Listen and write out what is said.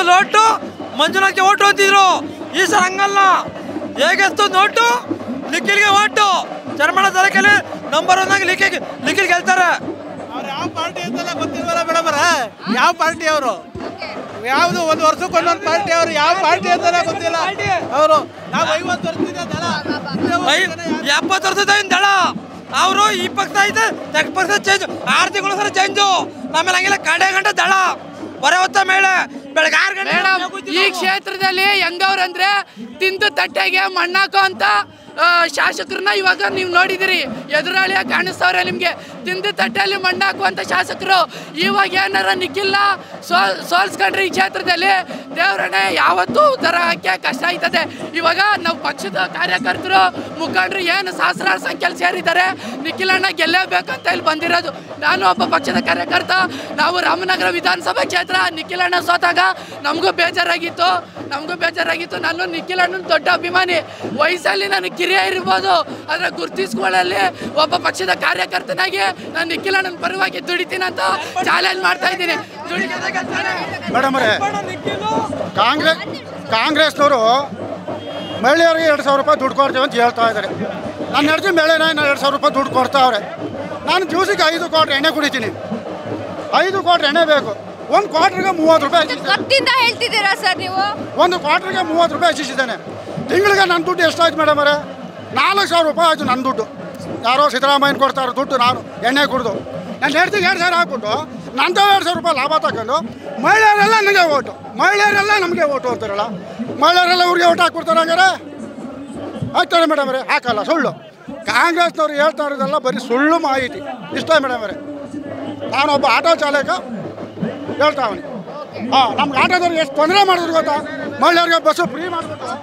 Vote ಮಂಜುನಾಥ್ಗೆ vote ಅಂತಿದ್ರು ಈ ಸಲ ಹಂಗಲ್ಲ ಹೇಗೆಸ್ತು ನೋಟು ನಿಖಿಲ್ಗೆ ಓಟು ಚರ್ಮಣ ತಾಲೂಕಲ್ಲಿ ನಂಬರ್ ಒನ್ ಆಗಿ ಲಿಖಿಲ್ ನಿಖಿಲ್ ಗೆಲ್ತಾರೆ ಅವ್ರು ಯಾವ ಪಾರ್ಟಿ ಅಂತೆಲ್ಲ ಗೊತ್ತಿಲ್ವಲ್ಲ ಮೇಡಮ್ ಯಾವ ಪಾರ್ಟಿ ಅವರು ಯಾವ್ದು ಒಂದು ವರ್ಷಕ್ಕೆ ಒಂದೊಂದು ಪಾರ್ಟಿ ಅವರು ಯಾವ ಪಾರ್ಟಿ ಅಂತೆಲ್ಲ ಗೊತ್ತಿಲ್ಲ ಅವರು ನಾವು ಐವತ್ತು ವರ್ಷದಿಂದ ದಳ ಐ- ಎಪ್ಪತ್ತು ವರ್ಷದ ದಳ ಅವರು ಈ ಪಕ್ಷ ಐತೆ ತೆಕ್ ಪಕ್ಷ ಚೇಂಜ್ ಆರು ತಿಂಗಳು ಸಲ ಚೇಂಜು ನಮ್ಮಲ್ಲಿ ಹಂಗಿಲ್ಲ ಗಂಟೆ ಗಂಟೆ ದಳ ಬರೇ ಹೊತ್ತ ಮೇಲೆ ಬೆಳಗ್ಗೆ ಆರು ಗಂಟೆ ಮೇಡಮ್ ಈ ಕ್ಷೇತ್ರದಲ್ಲಿ ಹೆಂಗವ್ರಂದ್ರೆ ತಿಂದು ತಟ್ಟೆಗೆ ಮಣ್ಣಾಕೋ ಅಂತ ಆ, ಶಾಸಕರನ್ನ ಇವಾಗ ನೀವು ನೋಡಿದಿರಿ ಎದುರಾಳಿಯ ಕಾಣಿಸ್ತವ್ರೆ ನಿಮಗೆ ತಿಂದು ತಟ್ಟೆಯಲ್ಲಿ ಮಣ್ಣಾಕುವಂಥ ಶಾಸಕರು ಇವಾಗ ಏನಾರ ನಿಕ್ಕಿಲ್ಲ ಸೋಲ್ ಸೋಲ್ಸ್ಕೊಂಡ್ರೆ ಈ ಕ್ಷೇತ್ರದಲ್ಲಿ ದೇವ್ರನ್ನೇ ಯಾವತ್ತೂ ಉದ್ಧಾರ ಹಾಕಿ ಕಷ್ಟ ಆಯ್ತದೆ ಇವಾಗ ನಾವು ಪಕ್ಷದ ಕಾರ್ಯಕರ್ತರು ಮುಖಂಡರು ಏನು ಸಹಸ್ರಾರು ಸಂಖ್ಯೆಯಲ್ಲಿ ಸೇರಿದ್ದಾರೆ ನಿಖಿಲಣ್ಣ ಗೆಲ್ಲೇಬೇಕಂತ ಇಲ್ಲಿ ಬಂದಿರೋದು ನಾನು ಒಬ್ಬ ಪಕ್ಷದ ಕಾರ್ಯಕರ್ತ ನಾವು ರಾಮನಗರ ವಿಧಾನಸಭಾ ಕ್ಷೇತ್ರ ನಿಖಿಲಣ್ಣ ಸೋತಾಗ ನಮಗೂ ಬೇಜಾರಾಗಿತ್ತು ನಮಗೂ ಬೇಜಾರಾಗಿತ್ತು ನಾನು ನಿಖಿಲಣ್ಣನ ದೊಡ್ಡ ಅಭಿಮಾನಿ ವಯಸ್ಸಲ್ಲಿ ನಾನು ಕಿರಿಯ ಇರ್ಬೋದು ಆದರೆ ಗುರ್ತಿಸ್ಕೊಳ್ಳಲ್ಲಿ ಒಬ್ಬ ಪಕ್ಷದ ಕಾರ್ಯಕರ್ತನಾಗಿ ನಾನು ನಿಖಿಲಣ್ಣನ ಪರವಾಗಿ ದುಡಿತೀನಿ ಅಂತ ಚಾಲೆಂಜ್ ಮಾಡ್ತಾ ಇದ್ದೀನಿ ಮೇಡಮ್ ಅವರೇ ಕಾಂಗ್ರೆಸ್ ಕಾಂಗ್ರೆಸ್ನವರು ಮಹಿಳೆಯರಿಗೆ ಎರಡು ಸಾವಿರ ರೂಪಾಯಿ ದುಡ್ಡು ಕೊಡ್ತೀವಿ ಅಂತ ಹೇಳ್ತಾ ಇದ್ದಾರೆ ನನ್ನ ಹೆಂಡತಿ ಮಹಿಳೆನ ನಾನು ಎರಡು ಸಾವಿರ ರೂಪಾಯಿ ದುಡ್ಡು ಕೊಡ್ತಾವ್ರೆ ನಾನು ದಿವಸಕ್ಕೆ ಐದು ಕ್ವಾಟ್ರ್ ಎಣ್ಣೆ ಕುಡಿತೀನಿ ಐದು ಕ್ವಾಟ್ರ್ ಎಣ್ಣೆ ಬೇಕು ಒಂದು ಕ್ವಾಟ್ರಿಗೆ ಮೂವತ್ತು ರೂಪಾಯಿ ಹೆಚ್ಚಿಸಿದ್ದಾನೆ. ಗೊತ್ತಿಂದ ಹೇಳ್ತಿದ್ದೀರಾ ಸರ್ ನೀವು ಒಂದು ಕ್ವಾಟ್ರಿಗೆ ಮೂವತ್ತು ರೂಪಾಯಿ ಹೆಚ್ಚಿಸಿದ್ದಾನೆ ತಿಂಗಳಿಗೆ ನನ್ನ ದುಡ್ಡು ಎಷ್ಟಾಯ್ತು ಮೇಡಮ್ ಅವರೇ ನಾಲ್ಕು ಸಾವಿರ ರೂಪಾಯಿ ಆಯಿತು ನನ್ನ ದುಡ್ಡು ಯಾರೋ ಸಿದ್ದರಾಮಯ್ಯನ ಕೊಡ್ತಾರೆ ದುಡ್ಡು ನಾನು ಎಣ್ಣೆ ಕುಡಿದು ನನ್ನ ಹೆಂಡತಿಗೆ ಎರಡು ಸಾವಿರ ಹಾಕ್ಬಿಟ್ಟು ನಂದು ಎರಡು ಸಾವಿರ ರೂಪಾಯಿ ಲಾಭ ತಗೊಂಡು ಮಹಿಳೆಯರೆಲ್ಲ ನನಗೆ ಓಟು ಮಹಿಳೆಯರೆಲ್ಲ ನಮಗೆ ಓಟು ಅಂತಾರಲ್ಲ ಮಹಿಳೆಯರೆಲ್ಲ ಇವ್ರಿಗೆ ಓಟ್ ಹಾಕ್ಬಿಡ್ತಾರೆ ಹಂಗಾರೆ ಆಗ್ತಾರೆ ಮೇಡಮ್ ಅವರೇ ಹಾಕಲ್ಲ ಸುಳ್ಳು ಕಾಂಗ್ರೆಸ್ನವ್ರು ಹೇಳ್ತಾ ಇರೋದೆಲ್ಲ ಬರೀ ಸುಳ್ಳು ಮಾಹಿತಿ ಇಷ್ಟ ಮೇಡಮ್ ಅವರೇ ನಾನೊಬ್ಬ ಆಟೋ ಚಾಲಕ ಹೇಳ್ತಾವನಿ ಹಾಂ ನಮ್ಗೆ ಆಟೋದವ್ರಿಗೆ ಎಷ್ಟು ತೊಂದರೆ ಮಾಡಿದ್ರು ಗೊತ್ತಾ ಮಹಿಳೆಯರಿಗೆ ಬಸ್ಸು ಫ್ರೀ ಮಾಡಿಬಿಟ್ಟು